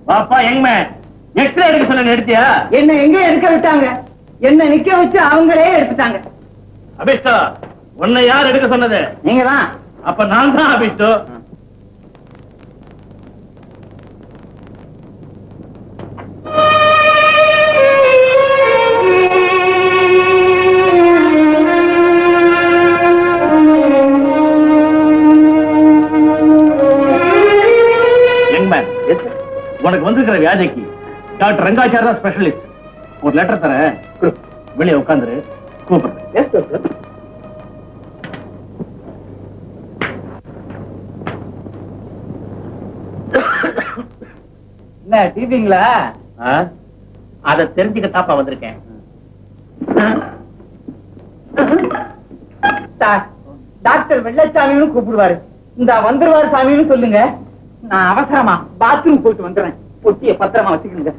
பாப்பா எங்க எக்ஸ்ரே எடுக்க சொல்ல எடுத்தியா என்ன எங்க எடுக்க விட்டாங்க என்ன நிக்க வச்சு அவங்களே எடுத்துட்டாங்க அபிஷ்டா உன்னை யார் எடுக்க சொன்னது நீங்க தான் அப்ப நான் தான் அபிஷ்டு யங் மேன் உனக்கு வந்திருக்கிற வியாதிக்கு டாக்டர் ரங்காச்சாரா ஸ்பெஷலிஸ்ட் ஒரு லெட்டர் தரேன் கொடு. வெளியே உட்காந்துரு கூப்பிடுறேன் என்ன டிவிங்களா ஆ? அதை தெரிஞ்சுக்கத்தாப்பா வந்திருக்கேன் டாக்டர் வெள்ளச்சாமின்னு கூப்பிடுவாரு இந்த வந்துருவாரு சாமின்னு சொல்லுங்க நான் அவசரமா பாத்ரூம் போயிட்டு வந்துடுறேன் பொட்டிய பத்திரமா வச்சுக்கோங்க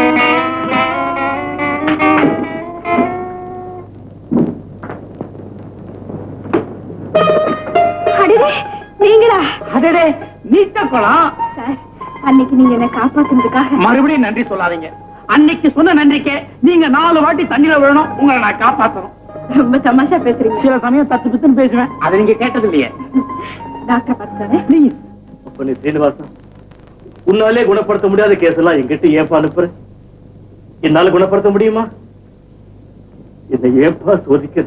அடடே நீங்களா அடடே நீச்ச குளம் சார் அன்னைக்கு நீங்க என்ன காப்பாத்துனதுக்காக மறுபடியும் நன்றி சொல்லாதீங்க அன்னைக்கு சொன்ன நன்றிக்கே நீங்க நாலு வாட்டி தண்ணியில விழணும் உங்களை நான் காப்பாத்தணும் ரொம்ப தமாஷா பேசுறீங்க சில சமயம் தத்து பித்துன்னு பேசுவேன் அதை நீங்க கேட்டது இல்லையே டாக்டர் பார்த்தாரு ப்ளீஸ் அப்ப சீனிவாசன் உன்னாலே குணப்படுத்த முடியாத கேஸ் எல்லாம் எங்கிட்ட ஏப்பா அனுப்புற என்னால குணப்படுத்த முடியுமா என்னை ஏப்பா சோதிக்கிற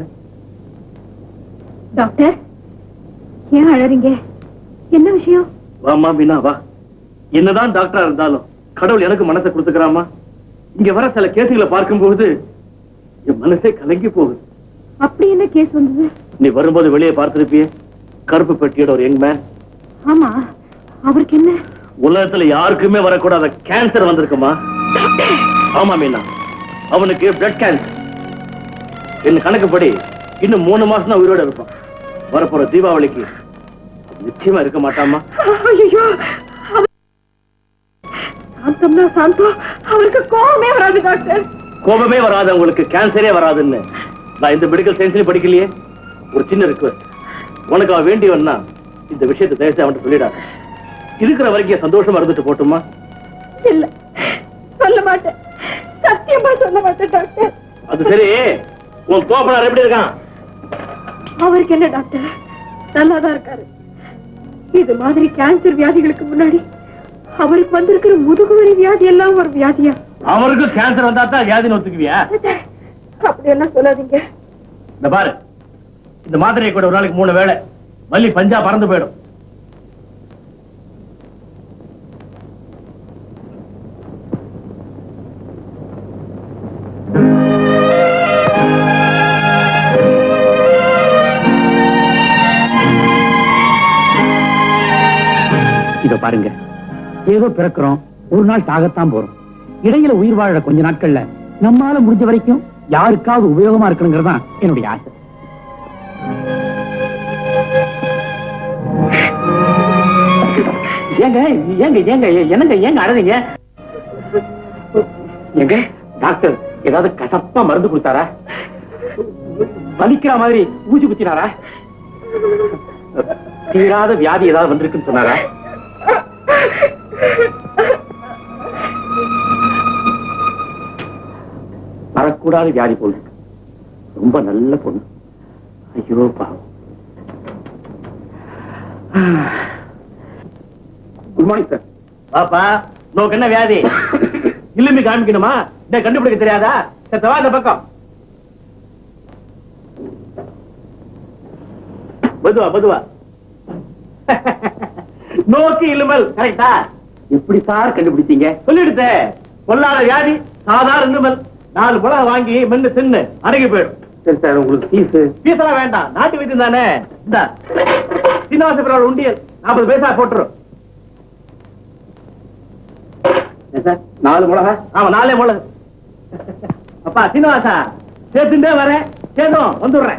டாக்டர் ஏன் அழறீங்க என்ன விஷயம் வாமா மீனா வா என்னதான் டாக்டரா இருந்தாலும் கடவுள் எனக்கு மனசை கொடுத்துக்கிறாமா இங்க வர சில கேசுகளை பார்க்கும்போது என் மனசே கலங்கி போகுது அப்படி என்ன கேஸ் வந்தது நீ வரும்போது வெளியே பார்த்திருப்பியே கருப்பு பெட்டியோட ஒரு யங் மேன் ஆமா அவருக்கு என்ன உலகத்துல யாருக்குமே வரக்கூடாத கேன்சர் வந்திருக்குமா ஆமா மீனா அவனுக்கு பிளட் கேன்சர் என் கணக்குப்படி இன்னும் மூணு மாசம் தான் உயிரோட இருப்பான் வரப்போற தீபாவளிக்கு நிச்சயமா இருக்க மாட்டாமா ஐயோ சாந்தம்னா சாந்தம் அவருக்கு கோபமே வராது டாக்டர் கோபமே வராது உங்களுக்கு கேன்சரே வராதுன்னு நான் இந்த மெடிக்கல் சயின்ஸ்லயும் படிக்கலையே ஒரு சின்ன ரிக்வெஸ்ட் உனக்கு அவன் வேண்டியவன்னா இந்த விஷயத்தை தயவுசெய்து அவன்கிட்ட சொல்லிடாத இருக்கிற வரைக்கும் சந்தோஷமா இருந்துட்டு போட்டுமா இல்ல சொல்ல மாட்டேன் சத்தியமா சொல்ல மாட்டேன் டாக்டர் அது சரி உன் கோபனார் எப்படி இருக்கான் அவருக்கு என்ன டாக்டர் நல்லாதான் இருக்காரு இது மாதிரி கேன்சர் வியாதிகளுக்கு முன்னாடி அவருக்கு வந்திருக்கிற முதுகுவலி வியாதி எல்லாம் ஒரு வியாதியா அவருக்கு கேன்சர் வந்தா தான் வியாதின்னு ஒத்துக்குவியா அப்படி எல்லாம் சொல்லாதீங்க இந்த பாரு இந்த மாத்திரையை கூட ஒரு நாளைக்கு மூணு வேளை வள்ளி பஞ்சா பறந்து போயிடும் இத பாருங்க ஏதோ பிறக்கிறோம் ஒரு நாள் சாகத்தான் போறோம் இடையில உயிர் வாழ கொஞ்ச நாட்கள்ல நம்மால முடிஞ்ச வரைக்கும் யாருக்காவது உபயோகமா இருக்கணுங்கிறது தான் என்னுடைய ஆசை ஏங்க ஏங்க ஏங்க என்னங்க ஏங்க அழறீங்க எங்க டாக்டர் ஏதாவது கசப்பா மருந்து கொடுத்தாரா வலிக்கிற மாதிரி ஊசி குத்தினாரா தீராத வியாதி ஏதாவது வந்திருக்குன்னு சொன்னாரா வரக்கூடாத வியாதி போல் இருக்கு ரொம்ப நல்ல பொண்ணு ஐயோ பாவம் குட் மார்னிங் சார் பாப்பா நோக்கு என்ன வியாதி இல்லுமி காமிக்கணுமா இதை கண்டுபிடிக்க தெரியாதா செத்தவா இந்த பக்கம் பதுவா பதுவா நோக்கி இல்லுமல் கரெக்டா எப்படி சார் கண்டுபிடிச்சீங்க சொல்லிடுதே பொல்லாத வியாதி சாதாரண இருமல் நாலு பழம் வாங்கி மென்னு தின்னு அடங்கி போயிடும் சரி சார் உங்களுக்கு ஃபீஸ் ஃபீஸ் எல்லாம் வேண்டாம் நாட்டு வைத்தியம் தானே இந்த சீனிவாசபுரம் உண்டியல் நாற்பது பைசா போட்டுரும் சார் நாலு மிளகா ஆமா நாலே மிளகு அப்பா சீனிவாசா சேர்த்துட்டே வரேன் சேதும் வந்துடுறேன்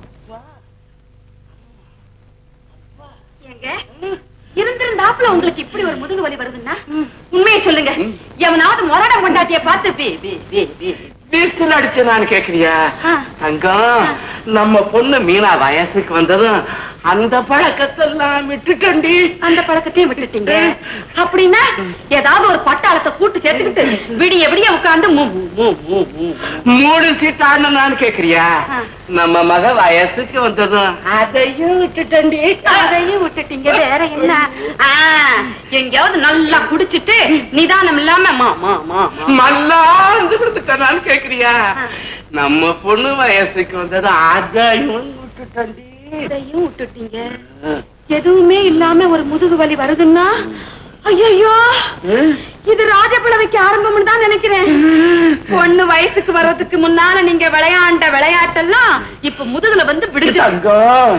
ஏங்க இருந்திருந்தாப்புல உங்களுக்கு இப்படி ஒரு முதுகு வலி வருதுன்னா உண்மையை சொல்லுங்க எவனாவது மொரட கொண்டாட்டிய பார்த்து பி பி பி பி வீட்டில் அடிச்சு நான் கேக்குறியா ஆ. தங்கம் நம்ம பொண்ணு மீனா வயசுக்கு வந்ததும் அந்த பழக்கத்தெல்லாம் விட்டுட்டண்டி அந்த பழக்கத்தையும் விட்டுட்டீங்க அப்படின்னா ஏதாவது ஒரு பட்டாளத்தை கூட்டு சேர்த்துக்கிட்டு விடிய விடிய உட்கார்ந்து மூ மூ, மூ மூ மூ மூணு சீட் ஆடணும்னு கேக்குறியா ஆ. நம்ம மக வயசுக்கு வந்ததும் அதையும் விட்டுட்டண்டி அதையும் விட்டுட்டீங்க வேற என்ன ஆ, எங்கேயாவது நல்லா குடிச்சிட்டு நிதானம் இல்லாம மா மா மா மா. மல்லாந்து விடுத்துட்டானு கேக்குறியா நம்ம பொண்ணு வயசுக்கு வந்ததும் அதையும் விட்டுட்டண்டி இதையும் விட்டுட்டீங்க எதுவுமே இல்லாம ஒரு முதுகு வலி வருதுன்னா ஐயோ இது ராஜபிளவைக்கு ஆரம்பம்னு தான் நினைக்கிறேன் பொண்ணு வயசுக்கு வர்றதுக்கு முன்னால நீங்க விளையாண்ட விளையாட்டெல்லாம் இப்ப முதுகுல வந்து விடுது தங்கம்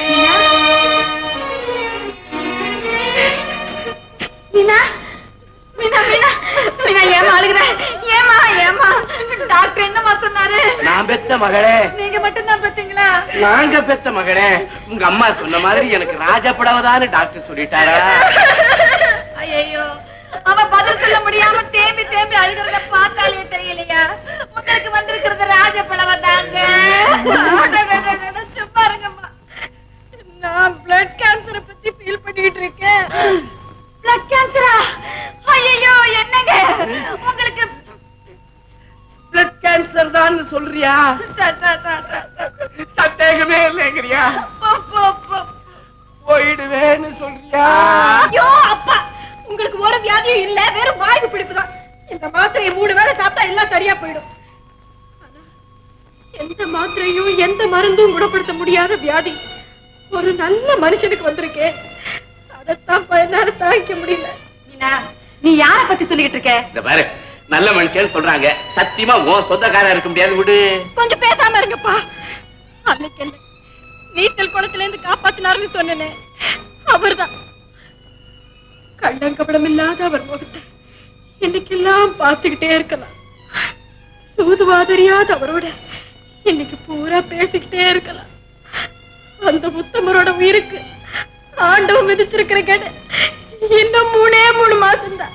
மீனா மீனா மீனா மீனா ஏமா அழுகுற ஏமா ஏமா டாக்டர் என்னமா சொன்னாரு நான் பெத்த மகளே நீங்க மட்டும் தான் பாத்தீங்களா நாங்க பெத்த மகளே உங்க அம்மா சொன்ன மாதிரி எனக்கு ராஜபடவதான்னு டாக்டர் சொல்லிட்டாரா ஐயோ அவ பதில் சொல்ல முடியாம தேம்பி தேம்பி அழுகிறத பார்த்தாலே தெரியலையா உங்களுக்கு வந்திருக்கிறது ராஜபழவ தாங்க சும்மா இருங்கம்மா நான் பிளட் கேன்சரை பத்தி ஃபீல் பண்ணிட்டு இருக்கேன் பிளட் கேன்சரா ஐயோ என்னங்க உங்களுக்கு பிளட் கேன்சர் தான் சொல்றியா த- த- த- த- த- சந்தேகமே இல்லைங்கிறியா போ- போ- போ- போயிடுவேன்னு சொல்றியா ஐயோ அப்பா உங்களுக்கு ஒரு வியாதியும் இல்ல வெறும் வாய்வு பிடிப்பு தான் இந்த மாத்திரையை மூணு வேளை சாப்பிட்டா எல்லாம் சரியா போயிடும் ஆனா, எந்த மாத்திரையும் எந்த மருந்தும் குணப்படுத்த முடியாத வியாதி ஒரு நல்ல மனுஷனுக்கு வந்திருக்கே அதைத்தான் என்னால தாங்கிக்க முடியல நீ யார பத்தி சொல்லிட்டு இருக்க இந்த பாரு நல்ல மனுஷன் சொல்றாங்க சத்தியமா உன் சொந்தக்காரா இருக்க முடியாது விடு கொஞ்சம் பேசாம இருங்கப்பா அன்னைக்கு என்ன நீச்சல் குளத்துல இருந்து காப்பாத்தினாருன்னு சொன்னேனே அவர்தான் கள்ளங்கபடம் இல்லாத அவர் முகத்தை இன்னைக்கெல்லாம் பார்த்துக்கிட்டே இருக்கலாம் சூதுவாதறியாத அவரோட இன்னைக்கு பூரா பேசிக்கிட்டே இருக்கலாம் அந்த முத்தமரோட உயிருக்கு ஆண்டவன் மிதிச்சிருக்கிற கடை இன்னும் மூணே மூணு மாசம்தான்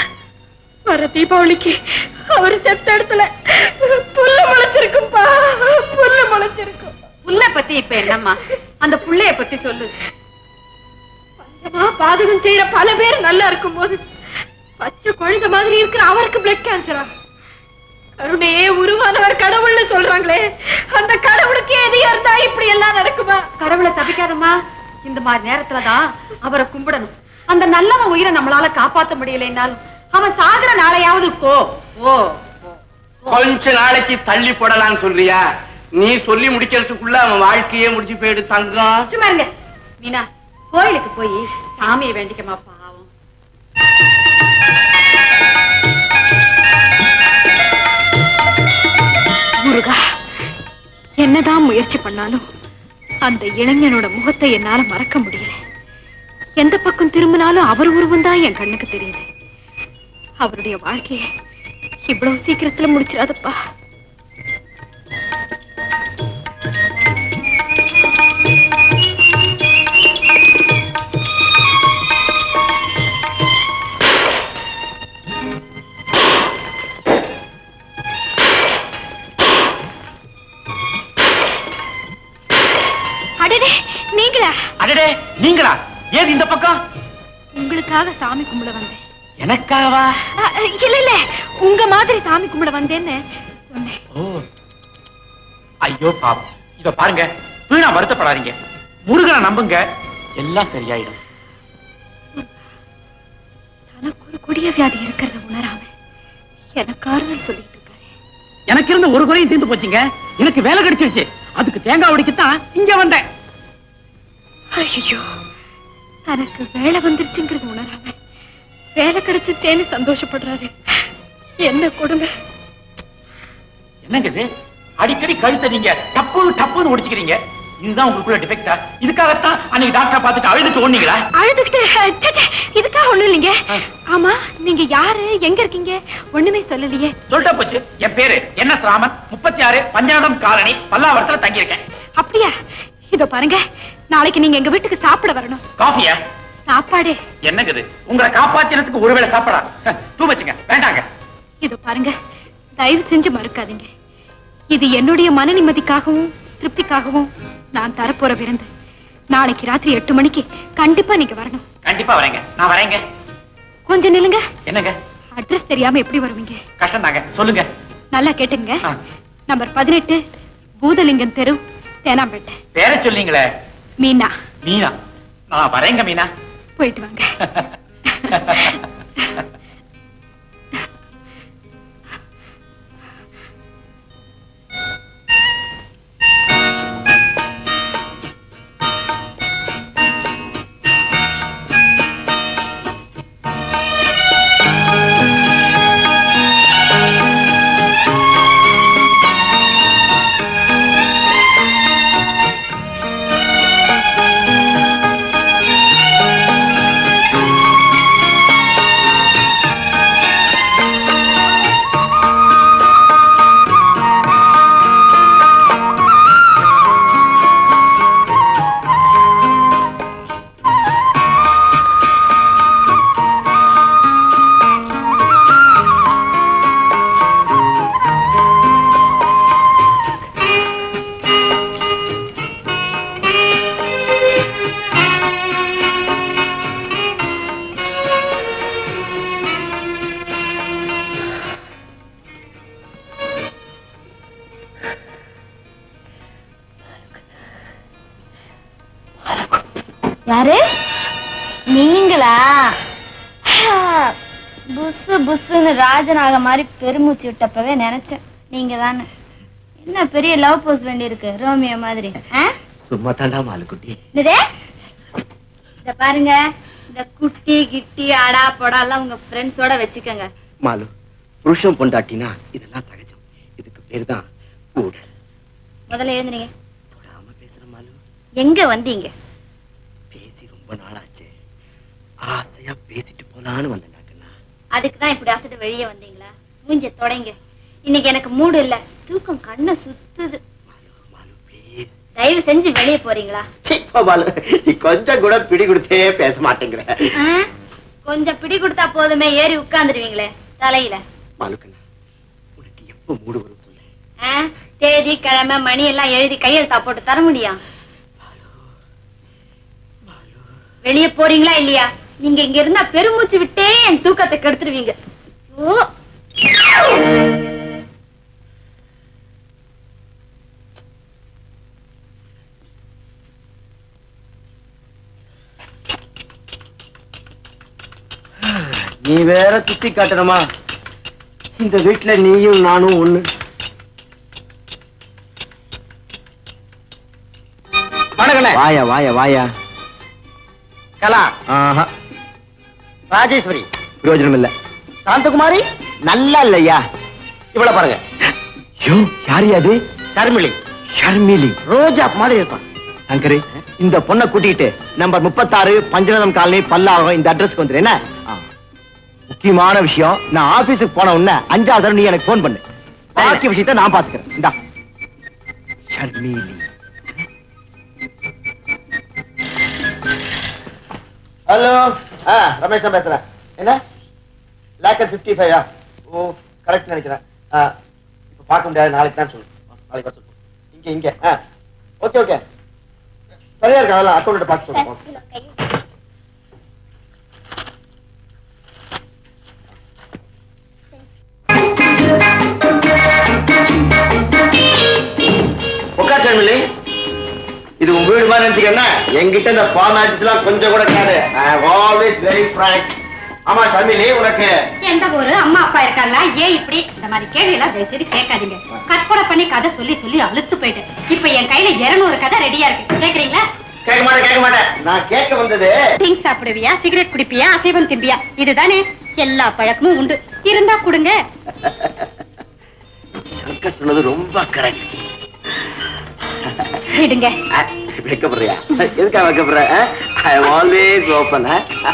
வர தீபாவளிக்கு அவர் செத்த இடத்துல புல்ல முளைச்சிருக்கும்பா புல்ல முளைச்சிருக்கும் புல்ல பத்தி இப்ப என்னம்மா அந்த புள்ளைய பத்தி சொல்லு பஞ்சமா பாதகம் செய்யற பல பேர் நல்லா இருக்கும் போது பச்சை குழந்தை மாதிரி இருக்கிற அவருக்கு பிளட் கேன்சரா கருணையே உருவானவர் கடவுள்னு சொல்றாங்களே அந்த கடவுளுக்கு எதையா இருந்தா இப்படி எல்லாம் நடக்குமா கடவுளை சபிக்காதம்மா இந்த மாதிரி நேரத்துலதான் அவரை கும்பிடணும் அந்த நல்லவன் உயிரை நம்மளால காப்பாத்த முடியலைன்னாலும் அவன் சாகுற நாளையாவது கோ ஓ கொஞ்ச நாளைக்கு தள்ளி போடலாம்னு சொல்றியா நீ சொல்லி முடிக்கிறதுக்குள்ள அவன் வாழ்க்கையே முடிஞ்சு போயிடு தங்கம் சும்மா இருங்க மீனா கோயிலுக்கு போய் சாமியை வேண்டிக்கமா பாவம் முருகா என்னதான் முயற்சி பண்ணாலும் அந்த இளைஞனோட முகத்தை என்னால மறக்க முடியல எந்த பக்கம் திரும்பினாலும் அவர் உருவம் தான் என் கண்ணுக்கு தெரியுது அவருடைய வாழ்க்கையை இவ்வளவு சீக்கிரத்துல முடிச்சிடாதப்பா அடடே நீங்களா அடடே நீங்களா ஏது இந்த பக்கம் உங்களுக்காக சாமி கும்பிட வந்தேன் எனக்காவா அ, இல்ல இல்ல உங்க மாதிரி சாமி கும்பிட வந்தேன்னு சொன்னேன் ஓ ஐயோ பாவம் இத பாருங்க வீணா வருத்தப்படாதீங்க முருகனை நம்புங்க எல்லாம் சரியாயிடும் தனக்கு ஒரு கொடிய வியாதி இருக்கிறத உணராம எனக்கு ஆறுதல் சொல்லிட்டு இருக்காரு எனக்கு இருந்த ஒரு குறையும் தீர்ந்து போச்சுங்க எனக்கு வேலை கிடைச்சிருச்சு அதுக்கு தேங்காய் உடைக்கத்தான் இங்க வந்தேன் ஐயோ தனக்கு வேலை வந்துருச்சுங்கிறது உணராம வேலை கிடைச்சிச்சேன்னு சந்தோஷப்படுறாரு என்ன கொடுமை என்னங்க இது அடிக்கடி கழுத்தை நீங்க டப்பு டப்புன்னு ஒடிச்சுக்கிறீங்க இதுதான் உங்களுக்குள்ள டிஃபெக்டா இதுக்காகத்தான் அன்னைக்கு டாக்டர் பார்த்துட்டு அழுதுட்டு ஓடுனீங்களா அழுதுகிட்டு ச்சே, ச்சே, இதுக்காக ஒண்ணும் இல்லைங்க ஆமா நீங்க யாரு எங்க இருக்கீங்க ஒண்ணுமே சொல்லலையே சொல்லிட்டா போச்சு என் பேரு என் எஸ் ராமன் முப்பத்தி ஆறு பஞ்சானதம் காலனி பல்லாவரத்துல தங்கியிருக்கேன் அப்படியா இதோ பாருங்க நாளைக்கு நீங்க எங்க வீட்டுக்கு சாப்பிட வரணும் காஃபியா சாப்பாடு என்னங்க இது உங்களை காப்பாத்தினதுக்கு ஒருவேளை சாப்பிடா டூ வச்சுங்க வேண்டாங்க இதோ பாருங்க தயவு செஞ்சு மறுக்காதீங்க இது என்னுடைய மன நிம்மதிக்காகவும் திருப்திக்காகவும் நான் தரப்போற விருந்து நாளைக்கு ராத்திரி எட்டு மணிக்கு கண்டிப்பா நீங்க வரணும் கண்டிப்பா வரேங்க நான் வரேங்க கொஞ்சம் நில்லுங்க என்னங்க அட்ரஸ் தெரியாம எப்படி வருவீங்க கஷ்டம் தாங்க சொல்லுங்க நல்லா கேட்டுங்க ஆ. நம்பர் பதினெட்டு பூதலிங்கம் தெரு தேனாம்பேட்டை பேர சொல்லீங்களே மீனா மீனா நான் வரேங்க மீனா போயிட்டு வாங்க யாரு நீங்களா புஸ்ஸு புஸ்ஸுன்னு ராஜநாக மாதிரி பெருமூச்சு விட்டப்பவே நினைச்சேன் நீங்க தானே என்ன பெரிய லவ் போஸ்ட் வேண்டி இருக்கு ரோமியோ மாதிரி ஆ? சும்மா தாண்டா மாலுக்குட்டி என்னது? இத பாருங்க இந்த குட்டி கிட்டி அடா பொடா எல்லாம் உங்க ஃப்ரெண்ட்ஸோட வச்சுக்கோங்க மாலு புருஷன் பொண்டாட்டினா இதெல்லாம் சகஜம் இதுக்கு பேர் தான் ஊடல் முதல்ல எழுந்துறீங்க தொடாம பேசுற மாலு எங்க வந்தீங்க பேசி ரொம்ப நாளாச்சு ஆசையா பேசிட்டு போலான்னு வந்தேன்டா கண்ணா அதுக்கு தான் இப்படி அசட்டு வெளியே வந்தீங்களா மூஞ்ச தொடங்க இன்னைக்கு எனக்கு மூடு இல்ல தூக்கம் கண்ணை சுத்துது மாலு மாலு ப்ளீஸ் தயவு செஞ்சு வெளியே போறீங்களா மாலு நீ கொஞ்சம் கூட பிடி கொடுத்தே பேச மாட்டேங்கிற ஆ? கொஞ்சம் பிடி கொடுத்தா போதுமே ஏறி உட்கார்ந்துருவீங்களே தலையில மாலு கண்ணா உனக்கு எப்போ மூடு வரும் சொல்லு ஆ? தேதி கிழமை மணி எல்லாம் எழுதி கையெழுத்தா போட்டு தர முடியும் வெளியே போறீங்களா இல்லையா நீங்க இங்க இருந்தா பெருமூச்சு விட்டே என் தூக்கத்தை கெடுத்துருவீங்க ஓ நீ வேற சுத்தி காட்டணுமா இந்த வீட்டுல நீயும் நானும் ஒண்ணு வணக்கண்ணே வாயா வாயா வாயா கலா ஆஹா ராஜேஸ்வரி பிரயோஜனம் இல்ல சாந்தகுமாரி நல்லா இல்லையா இவ்வளவு பாருங்க ஐயோ யாரு அது ஷர்மிளி ஷர்மிலி ரோஜா மாதிரி இருப்பான் சங்கரு இந்த பொண்ணை கூட்டிட்டு நம்பர் முப்பத்தாறு பஞ்சநதம் காலனி பல்லாகம் இந்த அட்ரஸ்க்கு வந்துரு என்ன ஆ. முக்கியமான விஷயம் நான் ஆபீஸுக்கு போன உடனே அஞ்சாவது தடவை நீ எனக்கு போன் பண்ணு பாக்கி விஷயத்தை நான் பாத்துக்கிறேன் இந்தா ஷர்மிலி ஹலோ ஆ ரமேஷ் தான் பேசுறேன் என்ன லேக்கர் ஃபிஃப்டி ஃபைவா ஓ கரெக்ட் நினைக்கிறேன் ஆ இப்போ பார்க்க முடியாது நாளைக்கு தான் சொல்லு நாளைக்கு வர சொல்லு இங்க இங்க ஆ ஓகே ஓகே சரியா இருக்கு அதெல்லாம் அக்கௌண்ட் பார்த்து சொல்லுங்க உட்கார் ஷர்மிலி இது உங்க வீடு மாதிரி நினைச்சுக்கன்னா என்கிட்ட இந்த ஃபார்மாலிட்டிஸ் எல்லாம் கொஞ்சம் கூட கிடையாது ஐ ஆல்வேஸ் வெரி ஃப்ராங்க் ஆமா ஷர்மிலி உனக்கு எந்த ஒரு அம்மா அப்பா இருக்காங்களா ஏன் இப்படி இந்த மாதிரி கேள்வி எல்லாம் தயவு செய்து கேட்காதீங்க கற்பனை பண்ணி கதை சொல்லி சொல்லி அழுத்து போயிட்டேன் இப்ப என் கையில 200 கதை ரெடியா இருக்கு கேக்குறீங்களா கேட்க மாட்டேன் கேட்க மாட்டேன் நான் கேட்க வந்தது ட்ரிங்க் சாப்பிடுவியா சிகரெட் குடிப்பியா அசைவம் திம்பியா இதுதானே எல்லா பழக்கமும் உண்டு இருந்தா கொடுங்க சங்கர் சொன்னது ரொம்ப கரெக்ட் விடுங்க வைக்கப்படுறியா எதுக்காக வைக்கப்படுற ஐ ஆல்வேஸ் ஓப்பன்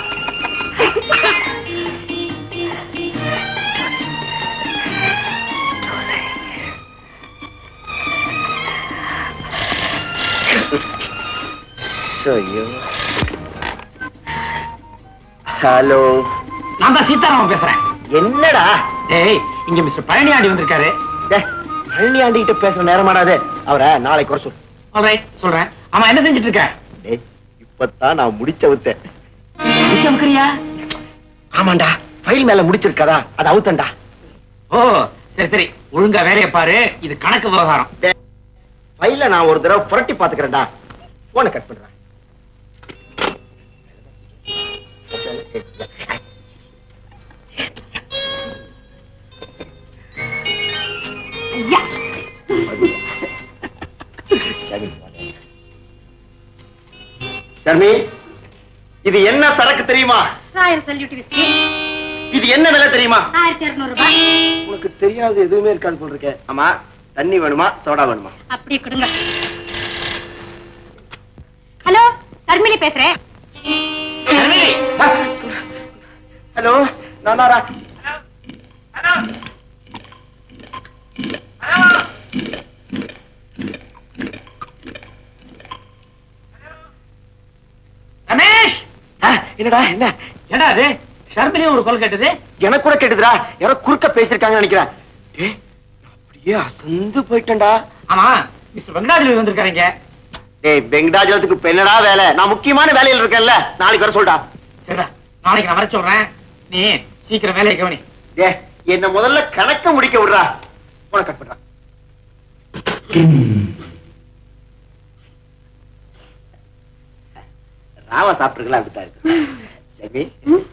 ஐயோ ஹலோ நான் தான் சீதாராமன் பேசுறேன் என்னடா டேய் இங்க மிஸ்டர் பழனியாண்டி வந்திருக்காரு டேய், பழனியாண்டி கிட்ட பேசுற நேரமாடாது அவரை நாளைக்கு குறை சொல்லு ஆல்ரைட் சொல்றேன் ஆமா என்ன செஞ்சுட்டு இருக்க டேய் இப்பதான் நான் முடிச்ச வித்தேன் முடிச்சமுக்கிறியா ஆமாண்டா ஃபைல் மேல முடிச்சிருக்கதா அது அவுத்தண்டா ஓ சரி சரி ஒழுங்கா வேலையை பாரு இது கணக்கு விவகாரம் ஃபைல நான் ஒரு தடவை புரட்டி பாத்துக்கிறேன்டா போனை கட் பண்றேன் சரி, ஷர்மி இது என்ன சரக்கு தெரியுமா ராயல் சல்யூட் விஸ்கி இது என்ன விலை தெரியுமா ஆயிரத்தி இருநூறு ரூபாய் உனக்கு தெரியாது எதுவுமே இருக்காது போல் இருக்கே ஆமா தண்ணி வேணுமா சோடா வேணுமா அப்படியே கொடுங்க ஹலோ சர்மிளி பேசுறேன் ஹலோ நானாரா ரமேஷ் ஆ, என்னடா என்ன என்னடா அது ஷர்மிலி ஒரு கொல் கேட்டது எனக்கு கூட கேட்டுதுடா யாரோ குறுக்க பேசிருக்காங்கன்னு நினைக்கிறேன் ஏய், நான் அப்படியே அசந்து போயிட்டேன்டா ஆமா மிஸ்டர் வெங்கடாஜலி வந்திருக்காருங்க டேய் வெங்கடாஜலத்துக்கு இப்ப என்னடா வேலை நான் முக்கியமான வேலையில இருக்கேன்ல நாளைக்கு வர சொல்டா சரிடா நாளைக்கு நான் வர சொல்றேன் நீ சீக்கிரம் வேலையை கவனி ஏ என்ன முதல்ல கணக்க முடிக்க விடுறா போன கட் பண்றா ராவா சாப்பிட்டுருக்கலாம் அப்படித்தான் இருக்கு ஷர்மி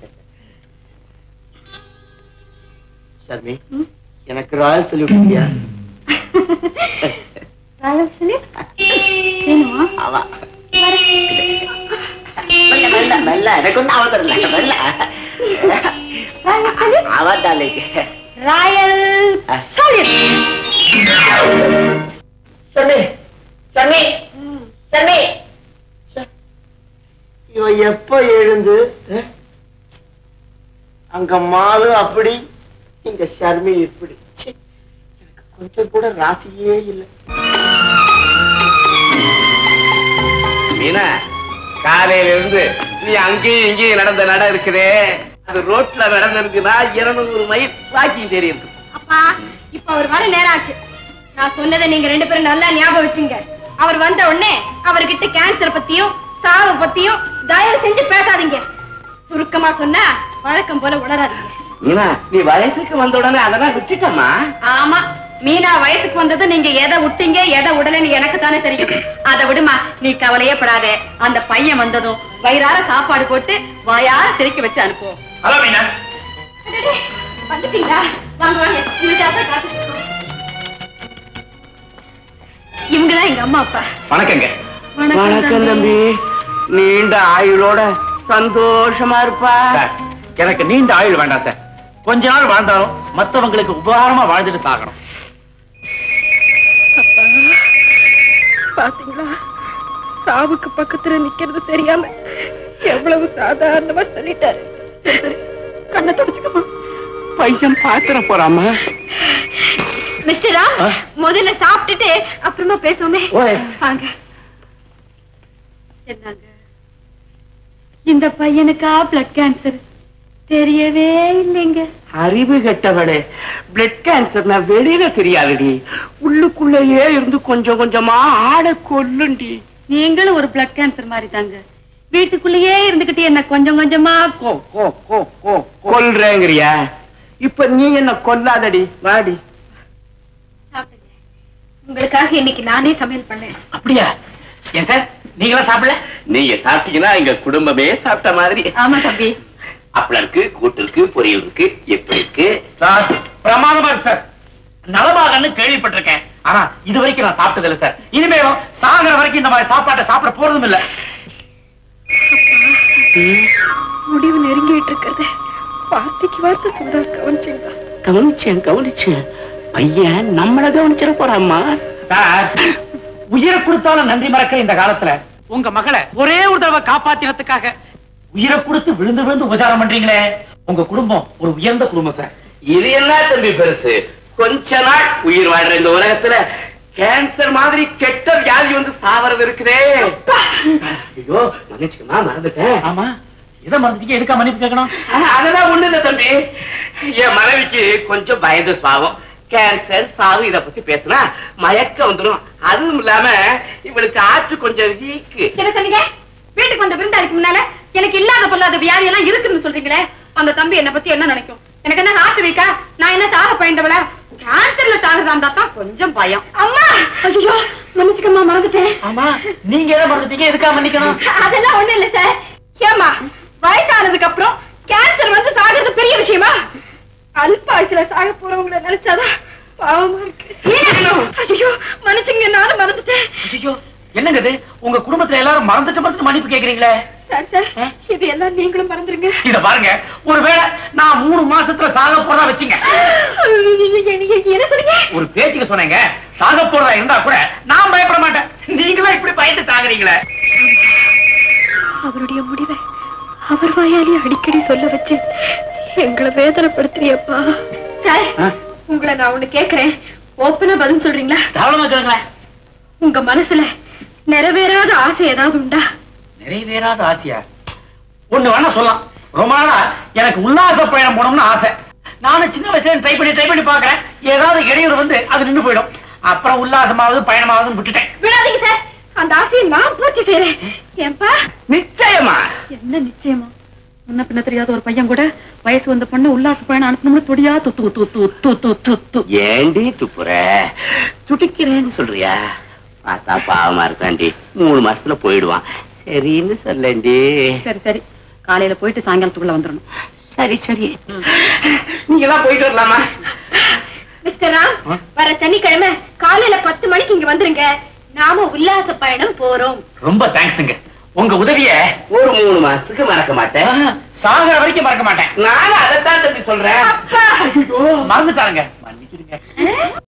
ஷர்மி எனக்கு ராயல் சல்யூட் இல்லையா ராயல் சல்யூட் வேணுமா ஆமா மெல்ல மெல்ல மெல்ல எனக்கு ஒன்றும் அவசரம் இல்லை மெல்ல ராயல் சல்யூட் அவ darling royal salute Sunny Sunny Sunny இவன் எப்ப எழுந்து அஹ்? அங்க மாலு அப்படி இங்க ஷர்மி இப்படி ச்சே, எனக்கு கொஞ்சம் கூட ராசியே இல்லை மீனா காலையில இருந்து நீ அங்கேயும் இங்கேயும் நடந்த நட இருக்குதே அது ரோட்ல நடந்திருக்குன்னா இருநூறு மைல் பாக்கி தெரியுது அப்பா இப்ப அவர் வர நேரம் ஆச்சு நான் சொன்னதை நீங்க ரெண்டு பேரும் நல்லா ஞாபகம் வச்சுங்க அவர் வந்த உடனே அவர்கிட்ட கேன்சர் பத்தியும் சாவு பத்தியும் தயவு செஞ்சு பேசாதீங்க சுருக்கமா சொன்னா வழக்கம் போல உளராதீங்க மீனா நீ வயசுக்கு வந்த உடனே அதெல்லாம் விட்டுட்டமா ஆமா மீனா வயசுக்கு வந்தது நீங்க எதை விட்டீங்க எதை விடலைன்னு எனக்கு தானே தெரியும் அதை விடுமா நீ கவலையே படாத அந்த பையன் வந்ததும் வயிறார சாப்பாடு போட்டு வாயார திருக்கி வச்சு அனுப்புவோம் ஹலோ மீனா அடடே, வந்துட்டீங்களா வாங்க வாங்க உங்களுக்காக தான் காத்துட்டு இருக்கோம். இவங்கதான் எங்க அம்மா அப்பா வணக்கங்க வணக்கம் தம்பி நீண்ட ஆயுளோட சந்தோஷமா இருப்பா சார், எனக்கு நீண்ட ஆயுள் வேண்டாம் சார் கொஞ்ச நாள் வாழ்ந்தாலும் மத்தவங்களுக்கு உபகாரமா வாழ்ந்துட்டு சாகணும் பாத்தீங்களா சாவுக்கு பக்கத்துல நிக்கிறது தெரியாம எவ்வளவு சாதாரணமா சொல்லிட்டாரு சரி சரி கண்ணை தொடச்சுக்கமா பையன் பாத்திர போறாமா மிஸ்டரா முதல்ல சாப்பிட்டுட்டு அப்புறமா பேசுவோமே ஓய். வாங்க என்னங்க இந்த பையனுக்கா பிளட் கேன்சர் தெரியவே இல்லைங்க அறிவு கெட்டவளே பிளட் கேன்சர்னா வெளியில தெரியாதுடி உள்ளுக்குள்ளேயே இருந்து கொஞ்சம் கொஞ்சமா ஆட கொல்லுண்டி நீங்களும் ஒரு பிளட் கேன்சர் மாதிரி தாங்க வீட்டுக்குள்ளேயே இருந்துகிட்டு என்ன கொஞ்சம் கொஞ்சமா கோ கோ கோ கோ கொல்றேங்கிறியா இப்ப நீ என்ன கொல்லாதடி வாடி சாப்பிடுங்க உங்களுக்காக இன்னைக்கு நானே சமையல் பண்ணேன் அப்படியா ஏன் சார் நீங்களா சாப்பிடல நீங்க சாப்பிட்டீங்கன்னா எங்க குடும்பமே சாப்பிட்ட மாதிரி ஆமா தம்பி அப்பளம் இருக்கு கூட்டு இருக்கு பொரியல் இருக்கு எப்படி இருக்கு சார் பிரமாதமா இருக்கு சார் நலமாகன்னு கேள்விப்பட்டிருக்கேன் ஆனா இது வரைக்கும் நான் சாப்பிட்டது இல்ல சார் இனிமேலும் சாகிற வரைக்கும் இந்த மாதிரி சாப்பாட்டை சாப்பிட போறதும் இல்ல முடிவு நெருங்கிட்டு இருக்கிறது வார்த்தைக்கு வார்த்தை சொல்றாரு கவனிச்சிங்களா கவனிச்சேன் கவனிச்சேன் பையன் நம்மள கவனிச்சிட போறாம்மா சார் உயிரை கொடுத்தாலும் நன்றி மறக்கிற இந்த காலத்துல உங்க மகளை ஒரே ஒரு தடவை காப்பாத்தினதுக்காக உயிரை கொடுத்து விழுந்து விழுந்து உபசாரம் பண்றீங்களே உங்க குடும்பம் ஒரு உயர்ந்த குடும்பம் சார் இது என்ன தம்பி பெருசு கொஞ்ச நாள் உயிர் வாழ்ற இந்த உலகத்துல கேன்சர் மாதிரி கெட்ட வியாதி வந்து சாவறது இருக்குதே ஐயோ மன்னிச்சுக்கமா மறந்துட்டேன் ஆமா எதை மறந்துட்டீங்க எதுக்கா மன்னிப்பு கேட்கணும் ஆனா, அதெல்லாம் ஒண்ணு இல்ல தம்பி என் மனைவிக்கு கொஞ்சம் பயந்து சுவாபம் கேன்சர் சாவு இத பத்தி பேசினா மயக்கம் வந்துடும் அதுவும் இல்லாம இவளுக்கு ஆற்று கொஞ்சம் வீக்கு என்ன சொன்னீங்க வீட்டுக்கு வந்த விருந்தாளிக்கு முன்னால எனக்கு இல்லாத பொல்லாத வியாதி எல்லாம் இருக்குன்னு சொல்றீங்களே அந்த தம்பி என்ன பத்தி என்ன நினைக்கும் எனக்கு என்ன ஹார்ட் வீக்கா நான் என்ன சாக பயந்தவள கேன்சர்ல சாகுறதா இருந்தா தான் கொஞ்சம் பயம் அம்மா ஐயோ மன்னிச்சுக்கம்மா மறந்துட்டேன் ஆமா நீங்க எதை மறந்துட்டீங்க எதுக்காக மன்னிக்கணும் அதெல்லாம் ஒண்ணு இல்ல சார் ஏமா வயசானதுக்கு அப்புறம் கேன்சர் வந்து சாகிறது பெரிய விஷயமா அல்ப ஆயுசுல சாக போறவங்கள நினைச்சாதான் பாவமா இருக்கு ஐயோ மன்னிச்சுங்க நானும் மறந்துட்டேன் ஐயோ என்னங்க இது உங்க குடும்பத்துல எல்லாரும் மறந்துட்டு மறந்துட்டு மன்னிப்பு கேக்குறீங்களே சார் சார் இது எல்லாம் நீங்களும் மறந்துருங்க இத பாருங்க ஒருவேளை நான் மூணு மாசத்துல சாக போறதா வச்சுங்க என்ன சொல்றீங்க ஒரு பேச்சுக்கு சொன்னேங்க சாக போறதா இருந்தா கூட நான் பயப்பட மாட்டேன் நீங்களும் இப்படி பயந்து சாகுறீங்களே அவருடைய முடிவை அவர் வாயாலே அடிக்கடி சொல்ல வச்சு எங்களை வேதனைப்படுத்துறியப்பா சார் உங்களை நான் ஒண்ணு கேக்குறேன் ஓப்பனா பதில் சொல்றீங்களா தாராளமா கேளுங்களேன் உங்க மனசுல நிறைவேறாத ஆசை ஏதாவது உண்டா நிறைவேறாத ஆசையா ஒண்ணு வேணா சொல்லலாம் ரொம்ப நாளா எனக்கு உல்லாச பயணம் போகணும்னு ஆசை நானும் சின்ன வயசுல ட்ரை பண்ணி ட்ரை பண்ணி பாக்குறேன் ஏதாவது இடையூறு வந்து அது நின்னு போயிடும் அப்புறம் உல்லாசமாவது பயணமாவது விட்டுட்டேன் விடாதீங்க சார் அந்த ஆசையை நான் பூர்த்தி செய்யறேன் ஏன்பா நிச்சயமா என்ன நிச்சயமா முன்ன பின்ன தெரியாத ஒரு பையன் கூட வயசு வந்த பொண்ணு உல்லாச பயணம் அனுப்பணும்னு துடியா துத்து துத்து துத்து துத்து ஏண்டி துப்புற துடிக்கிறேன்னு சொல்றியா பார்த்தா பாவமா இருக்காண்டி மூணு மாசத்துல போயிடுவான் சரின்னு சொல்லண்டி சரி சரி காலையில போயிட்டு சாயங்காலத்துக்குள்ள வந்துடணும் சரி சரி நீங்க எல்லாம் போயிட்டு வரலாமா மிஸ்டர் ராம் வர சனிக்கிழமை காலையில பத்து மணிக்கு இங்க வந்துருங்க நாம உல்லாச பயணம் போறோம் ரொம்ப தேங்க்ஸுங்க உங்க உதவிய ஒரு மூணு மாசத்துக்கு மறக்க மாட்டேன் சாகர வரைக்கும் மறக்க மாட்டேன் நானும் அதைத்தான் தம்பி சொல்றேன் அப்பா மறந்துட்டாருங்க மன்னிச்சிருங்க